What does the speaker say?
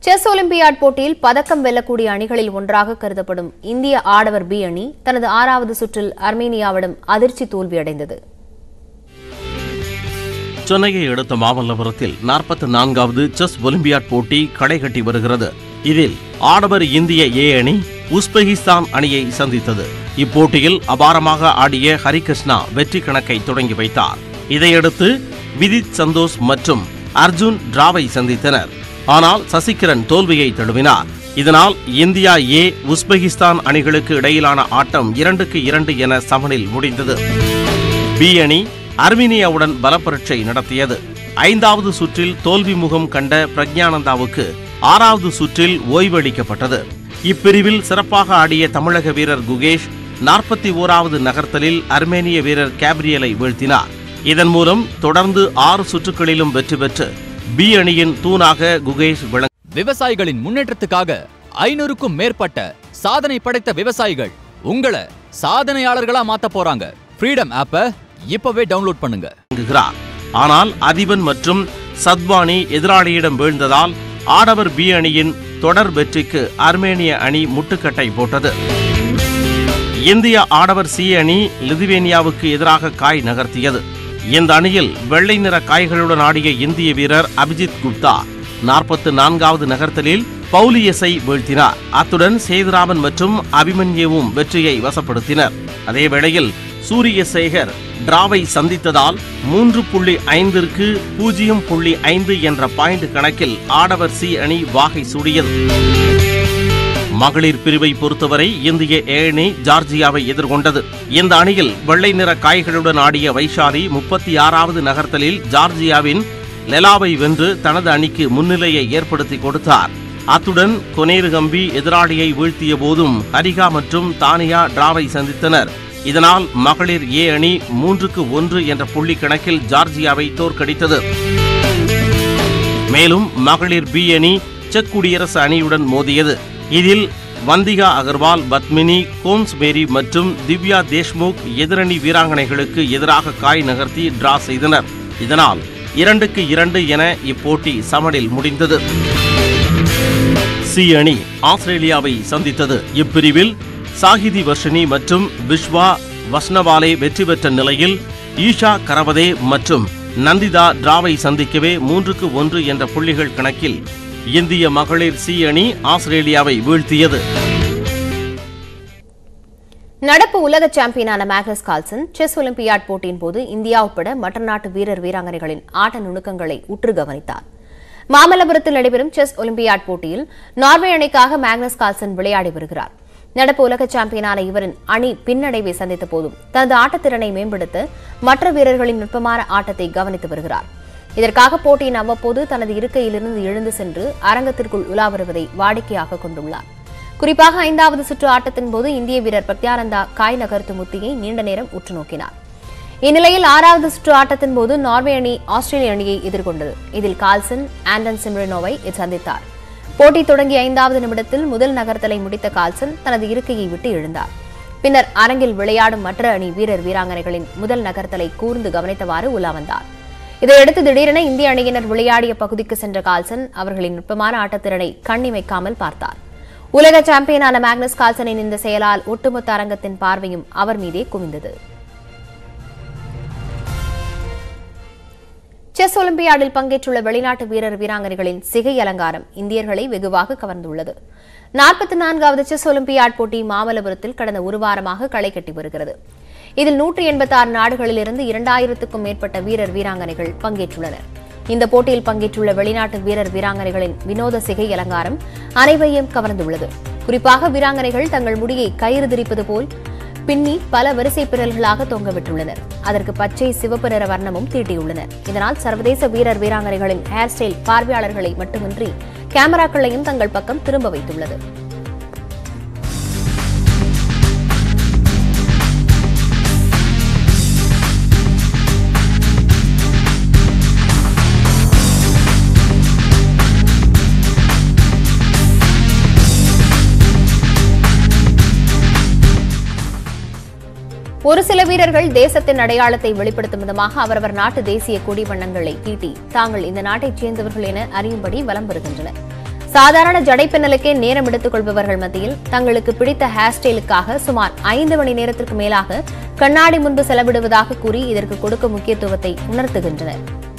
chess olympiad போட்டியில் பதக்கம் வெல்லக்கூடிய அணிகளில் ஒன்றாக கருதப்படும் இந்திய ஆடவர் பி அணி தனது ஆறாவது சுற்றில் அர்மேனியாவிடம் அதிர்ச்சி தோல்வியடைந்தது சென்னையை அடுத்த மாமல்லபுரத்தில் நாற்பத்தி நான்காவது செஸ் ஒலிம்பியாட் போட்டி களை கட்டி வருகிறது இதில் ஆடவர் இந்திய ஏ அணி உஸ்பெகிஸ்தான் அணியை சந்தித்தது இப்போட்டியில் அபாரமாக ஆடிய ஹரிகிருஷ்ணா வெற்றி கணக்கை தொடங்கி வைத்தார் இதையடுத்து விதித் சந்தோஷ் மற்றும் அர்ஜுன் டிராவை சந்தித்தனர் ஆனால் சசிகிரண் தோல்வியை தழுவினார் இதனால் இந்தியா ஏ உஸ்பெகிஸ்தான் அணிகளுக்கு இடையிலான ஆட்டம் இரண்டுக்கு இரண்டு என சமனில் முடிந்தது பி அணி அர்மீனியாவுடன் பலப்பரீட்சை நடத்தியது ஐந்தாவது சுற்றில் தோல்வி முகம் கண்ட பிரக்ஞானந்தாவுக்கு ஆறாவது சுற்றில் ஓய்வளிக்கப்பட்டது இப்பிரிவில் சிறப்பாக ஆடிய தமிழக வீரர் குகேஷ் நாற்பத்தி ஓராவது நகர்த்தலில் அர்மேனிய வீரர் கேப்ரியலை வீழ்த்தினார் இதன் மூலம் தொடர்ந்து ஆறு சுற்றுகளிலும் வெற்றி பெற்று பி அணியின் தூணாக குகேஷ் விளங்க விவசாயிகளின் முன்னேற்றத்துக்காக ஐநூறுக்கும் மேற்பட்ட சாதனை படைத்த விவசாயிகள் உங்களை சாதனையாளர்களா மாத்த போறாங்க ஃப்ரீடம் ஆப்பை இப்பவே டவுன்லோட் பண்ணுங்க வழங்குகிறார் ஆனால் அதிபன் மற்றும் சத்வானி எதிராளியிடம் வீழ்ந்ததால் ஆடவர் பி அணியின் தொடர் வெற்றிக்கு அர்மேனிய அணி முட்டுக்கட்டை போட்டது இந்திய ஆடவர் சி அணி லிதுவேனியாவுக்கு எதிராக காய் நகர்த்தியது இந்த அணியில் வெள்ளை நிற காய்களுடன் ஆடிய இந்திய வீரர் அபிஜித் குப்தா நாற்பத்து நான்காவது நகர்த்தலில் பவுலியஸை வீழ்த்தினார் அத்துடன் சேதுராமன் மற்றும் அபிமன்யுவும் வெற்றியை வசப்படுத்தினர் அதே வேளையில் சூரிய சேகர் டிராவை சந்தித்ததால் மூன்று புள்ளி ஐந்திற்கு பூஜ்ஜியம் புள்ளி ஐந்து என்ற பாயிண்ட் கணக்கில் ஆடவர் சி அணி வாகை சூடியது மகளிர் பிரிவை பொறுத்தவரை இந்திய ஏ அணி ஜார்ஜியாவை எதிர்கொண்டது இந்த அணியில் வெள்ளை நிற காய்களுடன் ஆடிய வைஷாலி முப்பத்தி ஆறாவது நகர்த்தலில் ஜார்ஜியாவின் லெலாவை வென்று தனது அணிக்கு முன்னிலையை ஏற்படுத்தி கொடுத்தார் அத்துடன் கொனேரு கம்பி எதிராளியை வீழ்த்திய போதும் ஹரிகா மற்றும் தானியா டிராவை சந்தித்தனர் இதனால் மகளிர் ஏ அணி மூன்றுக்கு ஒன்று என்ற புள்ளி கணக்கில் ஜார்ஜியாவை தோற்கடித்தது மேலும் மகளிர் பி அணி செக் குடியரசு அணியுடன் மோதியது இதில் வந்திகா அகர்வால் பத்மினி கோம்ஸ்பேரி மற்றும் திவ்யா தேஷ்முக் எதிரணி வீராங்கனைகளுக்கு எதிராக காய் நகர்த்தி டிரா செய்தனர் இதனால் இரண்டுக்கு இரண்டு என இப்போட்டி சமனில் முடிந்தது சி அணி ஆஸ்திரேலியாவை சந்தித்தது இப்பிரிவில் சாகிதி வர்ஷினி மற்றும் விஸ்வா வஷ்ணவாலே வெற்றி பெற்ற நிலையில் ஈஷா கரவதே மற்றும் நந்திதா டிராவை சந்திக்கவே மூன்றுக்கு ஒன்று என்ற புள்ளிகள் கணக்கில் இந்திய மகளிர் சி அணி ஆஸ்திரேலியாவை வீழ்த்தியது நடப்பு உலக சாம்பியனான மேக்னஸ் கால்சன் செஸ் ஒலிம்பியாட் போட்டியின் போது இந்தியா உட்பட மற்ற நாட்டு வீரர் வீராங்கனைகளின் ஆட்ட நுணுக்கங்களை உற்று கவனித்தார் மாமல்லபுரத்தில் நடைபெறும் செஸ் ஒலிம்பியாட் போட்டியில் நார்வே அணிக்காக மேக்னஸ் கால்சன் விளையாடி வருகிறார் நடப்பு உலக சாம்பியனான இவரின் அணி பின்னடைவை சந்தித்த போதும் தனது ஆட்டத்திறனை மேம்படுத்த மற்ற வீரர்களின் நுட்பமான ஆட்டத்தை கவனித்து வருகிறார் இதற்காக போட்டியின் அவ்வப்போது தனது இருக்கையிலிருந்து எழுந்து சென்று அரங்கத்திற்குள் உலா வருவதை வாடிக்கையாக கொண்டுள்ளார் குறிப்பாக ஐந்தாவது சுற்று ஆட்டத்தின் போது இந்திய வீரர் பிரத்யானந்தா காய் நகர்த்தும் உத்தியை நீண்ட நேரம் உற்று நோக்கினார் இந்நிலையில் ஆறாவது சுற்று ஆட்டத்தின் போது நார்வே அணி ஆஸ்திரேலிய அணியை எதிர்கொண்டது இதில் கால்சன் ஆண்டன் சிம்ரனோவை சந்தித்தார் போட்டி தொடங்கிய ஐந்தாவது நிமிடத்தில் முதல் நகர்த்தலை முடித்த கால்சன் தனது இருக்கையை விட்டு எழுந்தார் பின்னர் அரங்கில் விளையாடும் மற்ற அணி வீரர் வீராங்கனைகளின் முதல் நகர்த்தலை கூர்ந்து கவனித்தவாறு உலா வந்தார் இதையடுத்து திடீரென இந்திய அணியினர் விளையாடிய பகுதிக்கு சென்ற கால்சன் அவர்களின் நுட்பமான ஆட்டத்திறனை கண்ணிமைக்காமல் பார்த்தார் உலக சாம்பியனான மேக்னஸ் கால்சனின் இந்த செயலால் ஒட்டுமொத்த அரங்கத்தின் பார்வையும் அவர் மீதே குவிந்தது செஸ் ஒலிம்பியாடில் பங்கேற்றுள்ள வெளிநாட்டு வீரர் வீராங்கனைகளின் சிகை அலங்காரம் இந்தியர்களை வெகுவாக கவர்ந்துள்ளது நாற்பத்தி நான்காவது செஸ் ஒலிம்பியாட் போட்டி மாமல்லபுரத்தில் கடந்த ஒரு வாரமாக களை கட்டி வருகிறது இதில் நூற்றி எண்பத்தி ஆறு நாடுகளிலிருந்து இரண்டாயிரத்துக்கும் மேற்பட்ட வீரர் வீராங்கனைகள் பங்கேற்றுள்ளனர் இந்த போட்டியில் பங்கேற்றுள்ள வெளிநாட்டு வீரர் வீராங்கனைகளின் வினோத சிகை அலங்காரம் அனைவரையும் கவர்ந்துள்ளது குறிப்பாக வீராங்கனைகள் தங்கள் முடியை கயிறு திரிப்பது போல் பின்னி பல வரிசை பிறல்களாக தொங்கவிட்டுள்ளனர் அதற்கு பச்சை சிவப்பு நிற வர்ணமும் தீட்டியுள்ளனர் இதனால் சர்வதேச வீரர் வீராங்கனைகளின் ஹேர் ஸ்டைல் பார்வையாளர்களை மட்டுமின்றி கேமராக்களையும் தங்கள் பக்கம் திரும்ப வைத்துள்ளது ஒரு சில வீரர்கள் தேசத்தின் அடையாளத்தை வெளிப்படுத்தும் விதமாக அவரவர் நாட்டு தேசிய கொடி வண்ணங்களை தீட்டி தாங்கள் இந்த நாட்டைச் சேர்ந்தவர்கள் என அறியும்படி வலம் வருகின்றனர் சாதாரண ஜடை பின்னலுக்கே நேரம் எடுத்துக் கொள்பவர்கள் மத்தியில் தங்களுக்கு பிடித்த ஹேர் ஸ்டைலுக்காக சுமார் ஐந்து மணி நேரத்திற்கு மேலாக கண்ணாடி முன்பு செலவிடுவதாக கூறி இதற்கு கொடுக்கும் முக்கியத்துவத்தை உணர்த்துகின்றனர்